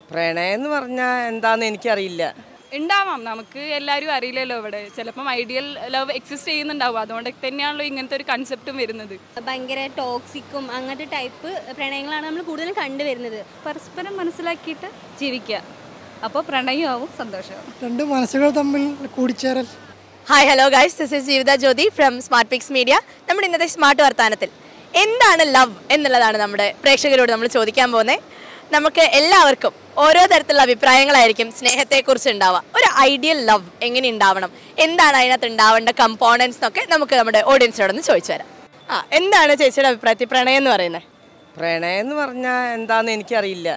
പ്രണയം എന്ന് പറഞ്ഞാൽ എന്താന്ന് എനിക്കറിയില്ല ഉണ്ടാവാം നമുക്ക് എല്ലാവരും അറിയില്ലല്ലോ ഇവിടെ ചിലപ്പം ഐഡിയൽ ലവ് എക്സിസ്റ്റ് ചെയ്യുന്നുണ്ടാവും അതുകൊണ്ട് തന്നെയാണല്ലോ ഇങ്ങനത്തെ ഒരു കൺസെപ്റ്റും വരുന്നത് ഭയങ്കര ടോക്സിക്കും അങ്ങനത്തെ ടൈപ്പ് പ്രണയങ്ങളാണ് നമ്മൾ കൂടുതലും കണ്ടുവരുന്നത് പരസ്പരം മനസ്സിലാക്കിയിട്ട് ജീവിക്കുക അപ്പോൾ പ്രണയമാവും സന്തോഷമാവും രണ്ട് മനസ്സുകൾ തമ്മിൽ കൂടിച്ചേരൽ hi hello guys this is Jeevitha Jyothi from smart pix media നമ്മുടെ ഇന്നത്തെ സ്മാർട്ട് വർത്താനത്തിൽ എന്താണ് ലവ് എന്നുള്ളതാണ് നമ്മുടെ പ്രേക്ഷകരോട് നമ്മൾ ചോദിക്കാൻ പോകുന്നത് നമുക്ക് എല്ലാവർക്കും ഓരോ തരത്തിലുള്ള അഭിപ്രായങ്ങളായിരിക്കും സ്നേഹത്തെക്കുറിച്ച് ഉണ്ടാവുക ഒരു ഐഡിയൽ ലവ് എങ്ങനെ ഉണ്ടാവണം എന്താണ് അതിനകത്ത് ഉണ്ടാവേണ്ട കമ്പോണൻസ് എന്നൊക്കെ നമുക്ക് നമ്മുടെ ഓഡിയൻസിനോടൊന്ന് ചോദിച്ചു തരാം ആ എന്താണ് ചേച്ചിയുടെ അഭിപ്രായത്തിൽ പ്രണയം എന്ന് പറയുന്നത് പ്രണയം എന്ന് പറഞ്ഞാൽ എന്താന്ന് എനിക്കറിയില്ല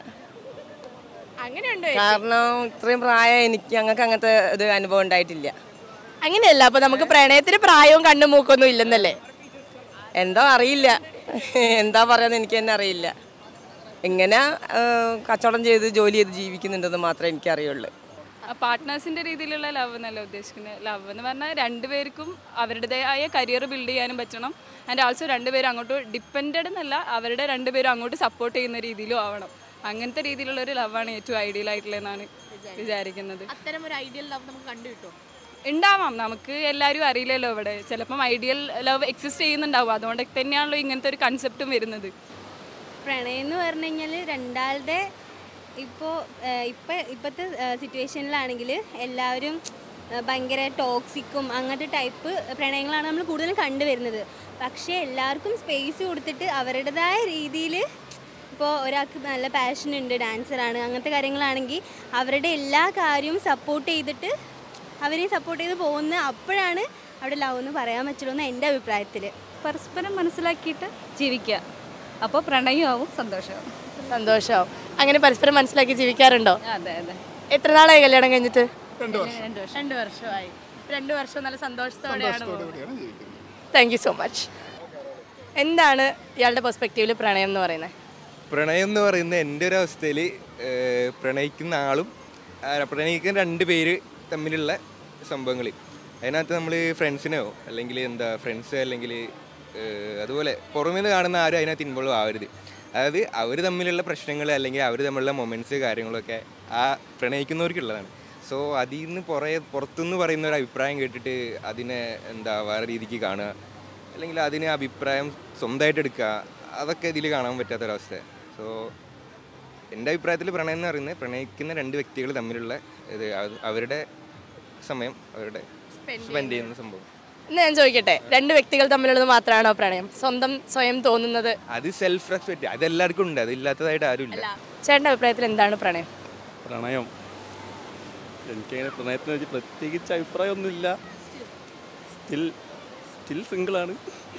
അങ്ങനെയുണ്ട് കാരണം ഇത്രയും പ്രായം എനിക്ക് ഞങ്ങൾക്ക് അങ്ങനത്തെ ഒരു അനുഭവം ഉണ്ടായിട്ടില്ല അങ്ങനെയല്ല അപ്പൊ നമുക്ക് പ്രണയത്തിന് പ്രായവും കണ്ണും മൂക്കൊന്നും ഇല്ലെന്നല്ലേ എന്താ അറിയില്ല എന്താ പറയാന്ന് എനിക്ക് തന്നെ അറിയില്ല എങ്ങനെ കച്ചവടം ചെയ്ത് ജോലി ചെയ്ത് ജീവിക്കുന്നുണ്ടെന്ന് മാത്രമേ എനിക്കറിയുള്ളൂ പാർട്ട്നേഴ്സിന്റെ രീതിയിലുള്ള ലവ് എന്നല്ല ഉദ്ദേശിക്കുന്നത് ലവ് എന്ന് പറഞ്ഞാൽ രണ്ടുപേർക്കും അവരുടേതായ കരിയർ ബിൽഡ് ചെയ്യാനും പറ്റണം ആൻഡ് ആൾസോ രണ്ടുപേരും അങ്ങോട്ട് ഡിപ്പെൻഡഡ് എന്നല്ല അവരുടെ രണ്ടുപേരും അങ്ങോട്ട് സപ്പോർട്ട് ചെയ്യുന്ന രീതിയിലും ആവണം അങ്ങനത്തെ രീതിയിലുള്ള ഒരു ലവാണ് ഏറ്റവും ഐഡിയൽ ആയിട്ടുള്ളതെന്നാണ് വിചാരിക്കുന്നത് അത്തരം ഒരു ഐഡിയൽ ലവ് നമുക്ക് കണ്ടുകിട്ടും ഉണ്ടാവാം നമുക്ക് എല്ലാവരും അറിയില്ലല്ലോ ഇവിടെ ചിലപ്പം ഐഡിയൽ ലവ് എക്സിസ്റ്റ് ചെയ്യുന്നുണ്ടാവും അതുകൊണ്ട് തന്നെയാണല്ലോ ഇങ്ങനത്തെ ഒരു കൺസെപ്റ്റും വരുന്നത് പ്രണയം എന്ന് പറഞ്ഞു കഴിഞ്ഞാൽ രണ്ടാളുടെ ഇപ്പോൾ ഇപ്പം ഇപ്പോഴത്തെ സിറ്റുവേഷനിലാണെങ്കിൽ എല്ലാവരും ആ, ഭയങ്കര ടോക്സിക്കും അങ്ങനത്തെ ടൈപ്പ് പ്രണയങ്ങളാണ് നമ്മൾ കൂടുതലും കണ്ടുവരുന്നത് പക്ഷേ എല്ലാവർക്കും സ്പേസ് കൊടുത്തിട്ട് അവരുടേതായ രീതിയിൽ ഇപ്പോൾ ഒരാൾക്ക് നല്ല പാഷൻ ഉണ്ട് ഡാൻസറാണ് അങ്ങനത്തെ കാര്യങ്ങളാണെങ്കിൽ അവരുടെ എല്ലാ കാര്യവും സപ്പോർട്ട് ചെയ്തിട്ട് അവരെ സപ്പോർട്ട് ചെയ്ത് പോകുന്ന അപ്പോഴാണ് അവിടെ ലവ് എന്ന് പറയാൻ പറ്റുള്ളൂ എന്ന് എൻ്റെ അഭിപ്രായത്തിൽ പരസ്പരം മനസ്സിലാക്കിയിട്ട് ജീവിക്കുക അപ്പോൾ പ്രണയമാവും സന്തോഷമാവും സന്തോഷമാവും അങ്ങനെ പരസ്പരം മനസ്സിലാക്കി ജീവിക്കാറുണ്ടോ അതെ അതെ എത്ര നാളായി കല്യാണം കഴിഞ്ഞിട്ട് രണ്ട് വർഷം രണ്ട് വർഷമായി രണ്ട് വർഷം നല്ല സന്തോഷത്തോടെയാണ് താങ്ക് യു സോ മച്ച് എന്താണ് ഇയാളുടെ പെർസ്പെക്റ്റീവിൽ പ്രണയം എന്ന് പറയുന്നത് പ്രണയം എന്ന് പറയുന്ന എൻ്റെ ഒരു അവസ്ഥയിൽ പ്രണയിക്കുന്ന ആളും ആ, പ്രണയിക്കുന്ന രണ്ട് പേര് തമ്മിലുള്ള സംഭവങ്ങൾ അതിനകത്ത് നമ്മൾ ഫ്രണ്ട്സിനെയോ അല്ലെങ്കിൽ എന്താ ഫ്രണ്ട്സ് അല്ലെങ്കിൽ ഏഹ്, അതുപോലെ പുറമേ നിന്ന് കാണുന്ന ആരും അതിനകത്ത് ഇൻവോൾവ് ആവരുത് അതായത് അവർ തമ്മിലുള്ള പ്രശ്നങ്ങൾ അല്ലെങ്കിൽ അവർ തമ്മിലുള്ള മൊമെൻറ്റ്സ് കാര്യങ്ങളൊക്കെ ആ പ്രണയിക്കുന്നവർക്കുള്ളതാണ് സോ അതിൽ നിന്ന് പുറേ പുറത്തുനിന്ന് പറയുന്ന ഒരു അഭിപ്രായം കേട്ടിട്ട് അതിനെ എന്താ വേറെ രീതിക്ക് കാണുക അല്ലെങ്കിൽ അതിന് അഭിപ്രായം സ്വന്തമായിട്ട് എടുക്കുക അതൊക്കെ ഇതിൽ കാണാൻ പറ്റാത്തൊരവസ്ഥ സോ എൻ്റെ അഭിപ്രായത്തിൽ പ്രണയം എന്ന് പറയുന്നത് പ്രണയിക്കുന്ന രണ്ട് വ്യക്തികൾ തമ്മിലുള്ള ഇത് അത് അവരുടെ സമയം അവരുടെ സ്പെൻഡ് ചെയ്യുന്ന സംഭവം എന്ന് ഞാൻ ചോദിക്കട്ടെ രണ്ട് വ്യക്തികൾ തമ്മിലുള്ളത് മാത്രമാണോ പ്രണയം സ്വന്തം സ്വയം തോന്നുന്നത് അത് സെൽഫ് റെസ്പെക്റ്റ് അത് എല്ലാവർക്കും ഉണ്ട് അതില്ലാത്തതായിട്ട് ആരുമില്ല ചേട്ടൻ്റെ അഭിപ്രായത്തിൽ എന്താണ് പ്രണയം പ്രണയം എനിക്കങ്ങനെ പ്രണയത്തിനെ വെച്ച് പ്രത്യേകിച്ച് അഭിപ്രായമൊന്നുമില്ല സ്റ്റിൽ സ്റ്റിൽ സിംഗിളാണ്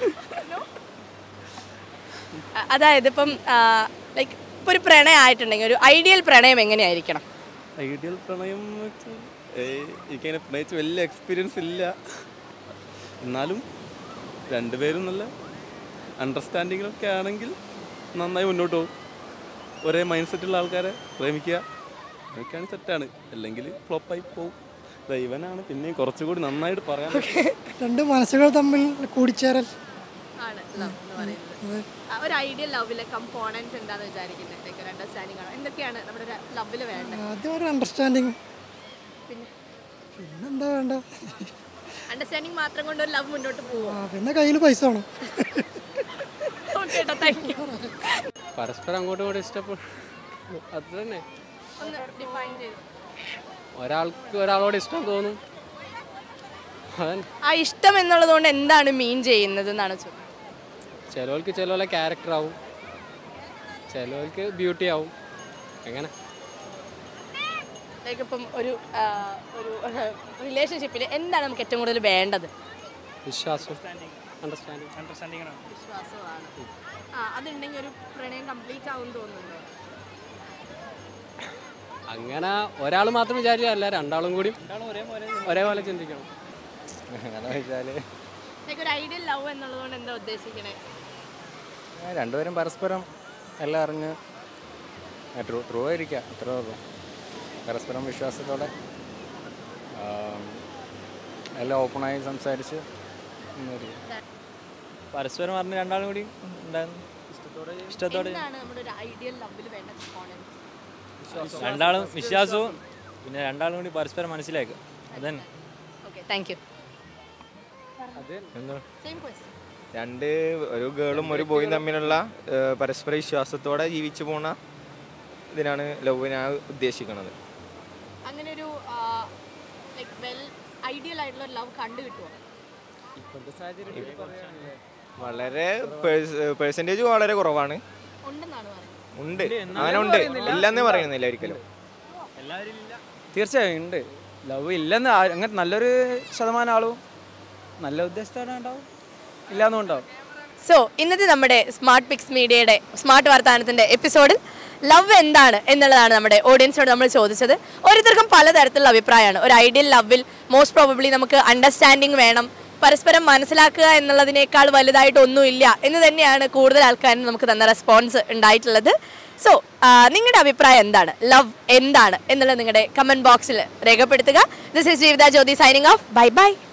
അ- അതായത് ഇപ്പം ലൈക്ക് ഇപ്പോൾ ഒരു പ്രണയം ആയിട്ടുണ്ടെങ്കിൽ ഒരു ഐഡിയൽ പ്രണയം എങ്ങനെയായിരിക്കണം ഐഡിയൽ പ്രണയം എന്ന് വെച്ചാൽ ഏയ് എനിക്കങ്ങനെ പ്രണയിച്ച് വലിയ എക്സ്പീരിയൻസ് ഇല്ല എന്നാലും രണ്ടുപേരും നല്ല അണ്ടർസ്റ്റാൻഡിങ്ങിലൊക്കെ ആണെങ്കിൽ നന്നായി മുന്നോട്ട് പോകും ഒരേ മൈൻഡ് സെറ്റുള്ള ആൾക്കാരെ പ്രേമിക്കുക അതൊക്കെയാണ് സെറ്റാണ് അല്ലെങ്കിൽ ഫ്ലോപ്പായി പോകും ദൈവനാണ് പിന്നെയും കുറച്ചുകൂടി നന്നായിട്ട് പറയാൻ പറ്റും രണ്ട് മനസ്സുകൾ തമ്മിൽ കൂടിച്ചേരൽ ആണ് ലവ് എന്ന് പറയുന്നത് ആ, ഒരു ഐഡിയൽ ലവിലെ കമ്പോണൻസ് എന്താണെന്ന് വിചാരിക്കുന്നത് ഒരു അണ്ടർസ്റ്റാൻഡിംഗ് ആണ് എന്തൊക്കെയാണ് നമ്മുടെ ലവിൽ വേണ്ടത് ആദ്യം ഒരു അണ്ടർസ്റ്റാൻഡിങ് പിന്നെ പിന്നെന്താ വേണ്ട അണ്ടർസ്റ്റാൻഡിംഗ് മാത്രം കൊണ്ട് ഒരു ലവ് മുന്നോട്ട് പോകുമോ ആ പിന്നെ കയ്യിൽ പൈസ വേണം ഓക്കെ ഏട്ടാ താങ്ക് യു പരസ്പരം അങ്ങോട്ടും ഇങ്ങോട്ടും ഇഷ്ടപ്പെടും അത് തന്നെ ഒന്ന് ഡിഫൈൻ ചെയ്തു ഒരാൾക്ക് ഒരാളോട് ഇഷ്ടം തോന്നും അതന്നെ ആ ഇഷ്ടം എന്നുള്ളത് കൊണ്ട് എന്താണ് മീൻ ചെയ്യുന്നത് എന്നാണ് ചോദിച്ചത് ചിലവർക്ക് ചിലവരെ ക്യാരക്ടർ ആവും ചിലവർക്ക് ബ്യൂട്ടി ആവും എങ്ങനെ ലൈക്ക് ഇപ്പം ഒരു ആ, ഒരു റിലേഷൻഷിപ്പിൽ എന്താണ് നമുക്ക് ഏറ്റവും കൂടുതൽ വേണ്ടത് വിശ്വാസം അണ്ടർസ്റ്റാൻഡിങ് വിശ്വാസമാണ് ആ അതുണ്ടെങ്കിൽ ഒരു പ്രണയം കംപ്ലീറ്റ് ആവും തോന്നുന്നുണ്ടോ അങ്ങനെ ഒരാൾ മാത്രം വിചാരിച്ചല്ല രണ്ടാളും കൂടി ഒരേപോലെ ചിന്തിക്കണം അങ്ങനെ വെച്ചാൽ ലൈക്ക് ഒരു ഐഡിയൽ ലവ് എന്നുള്ളത് കൊണ്ട് എന്താ ഉദ്ദേശിക്കണേ രണ്ടുപേരും പരസ്പരം എല്ലാം അറിഞ്ഞ് ട്രൂ ട്രൂ ആയിരിക്കുക അത്രേ ഉള്ളൂ പരസ്പരം വിശ്വാസത്തോടെ ആം, എല്ലാം ഓപ്പണായി സംസാരിച്ച് നിന്നിരിക്കുക. പരസ്പരം പറഞ്ഞ് രണ്ടാളും കൂടി ഉണ്ടായിരുന്നു ഇഷ്ടത്തോടെ ഇഷ്ടത്തോടെ എന്താണ് നമ്മുടെ ഒരു ഐഡിയൽ ലവിൽ വേണ്ട കോണൻസ് രണ്ടാളും വിശ്വാസവും പിന്നെ രണ്ടാളും കൂടി പരസ്പരം മനസ്സിലാക്കുക അതന്നെ ഓക്കെ താങ്ക് യു എന്തോ രണ്ട് ഒരു ഗേളും ഒരു ബോയും തമ്മിലുള്ള ഏഹ്, പരസ്പര വിശ്വാസത്തോടെ ജീവിച്ചു പോണ ഇതിനാണ് ലവ് ഞാൻ ഉദ്ദേശിക്കുന്നത് അങ്ങനെ ഒരു ലൈക് വെൽ ഐഡിയൽ ആയിട്ടുള്ള ഒരു ലവ് കണ്ടു കിട്ടുമോ വളരെ പെർസെൻറ്റേജ് വളരെ കുറവാണ് ഉണ്ടെന്നാണ് പറയുന്നത് ഉണ്ട് അങ്ങനെ ഉണ്ട് ഇല്ലെന്നേ പറയുന്നില്ല ഒരിക്കലും തീർച്ചയായും ഉണ്ട് ലവ് ഇല്ലെന്ന് ആ- അങ്ങനെ നല്ലൊരു ശതമാനം ആളും നല്ല ഉദ്ദേശത്തോടെ ഉണ്ടാവും ഇല്ലാന്നും ഉണ്ടാവും സോ ഇന്നത്തെ നമ്മുടെ സ്മാർട്ട് പിക്സ് മീഡിയയുടെ സ്മാർട്ട് വർത്തമാനത്തിന്റെ എപ്പിസോഡിൽ ലവ് എന്താണ് എന്നുള്ളതാണ് നമ്മുടെ ഓഡിയൻസിനോട് നമ്മൾ ചോദിച്ചത് ഓരോരുത്തർക്കും പലതരത്തിലുള്ള അഭിപ്രായമാണ് ഒരു ഐഡിയൽ ലവിൽ മോസ്റ്റ് പ്രോബബ്ലി നമുക്ക് അണ്ടർസ്റ്റാൻഡിങ് വേണം പരസ്പരം മനസ്സിലാക്കുക എന്നുള്ളതിനേക്കാൾ വലുതായിട്ട് ഒന്നുമില്ല എന്ന് തന്നെയാണ് കൂടുതൽ ആൾക്കാരും നമുക്ക് തന്ന റെസ്പോൺസ് ഉണ്ടായിട്ടുള്ളത് സോ നിങ്ങളുടെ അഭിപ്രായം എന്താണ് ലവ് എന്താണ് എന്നുള്ളത് നിങ്ങളുടെ കമന്റ് ബോക്സിൽ രേഖപ്പെടുത്തുക this is Jeevitha Jyothi signing off bye by